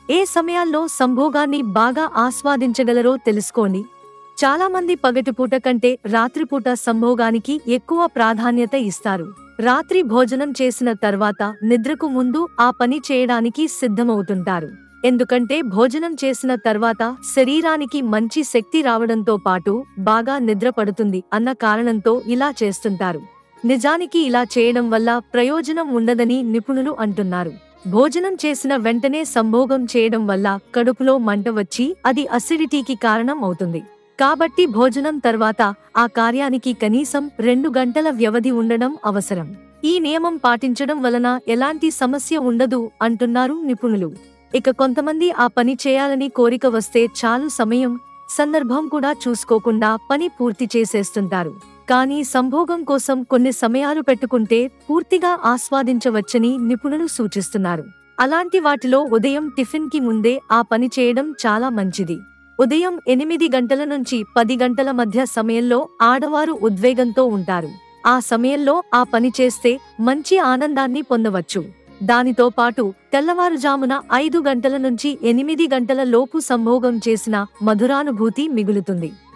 ఏ సమయాల్లో సంభోగాన్ని బాగా ఆస్వాదించగలరో తెలుసుకోండి చాలామంది పగటిపూట కంటే రాత్రిపూట సంభోగానికి ఎక్కువ ప్రాధాన్యత ఇస్తారు రాత్రి భోజనం చేసిన తర్వాత నిద్రకు ముందు ఆ పని చేయడానికి సిద్ధమవుతుంటారు ఎందుకంటే భోజనం చేసిన తర్వాత శరీరానికి మంచి శక్తి రావడంతో పాటు బాగా నిద్ర పడుతుంది అన్న కారణంతో ఇలా చేస్తుంటారు నిజానికి ఇలా చేయడం వల్ల ప్రయోజనం ఉండదని నిపుణులు అంటున్నారు భోజనం చేసిన వెంటనే సంభోగం చేయడం వల్ల కడుపులో మంట వచ్చి అది అసిడిటీకి కారణం అవుతుంది కాబట్టి భోజనం తర్వాత ఆ కార్యానికి కనీసం రెండు గంటల వ్యవధి ఉండడం అవసరం ఈ నియమం పాటించడం వలన ఎలాంటి సమస్య ఉండదు అంటున్నారు నిపుణులు ఇక కొంతమంది ఆ పని చేయాలని కోరిక వస్తే చాలు సమయం సందర్భం కూడా చూసుకోకుండా పని పూర్తి చేసేస్తుంటారు కానీ సంభోగం కోసం కొన్ని సమయాలు పెట్టుకుంటే పూర్తిగా ఆస్వాదించవచ్చని నిపుణులు సూచిస్తున్నారు అలాంటి వాటిలో ఉదయం టిఫిన్ కి ముందే ఆ పని చేయడం చాలా మంచిది ఉదయం ఎనిమిది గంటల నుంచి పది గంటల మధ్య సమయంలో ఆడవారు ఉద్వేగంతో ఉంటారు ఆ సమయంలో ఆ పని చేస్తే మంచి ఆనందాన్ని పొందవచ్చు దానితో పాటు తెల్లవారుజామున ఐదు గంటల నుంచి ఎనిమిది గంటల లోపు సంభోగం చేసిన మధురానుభూతి మిగులుతుంది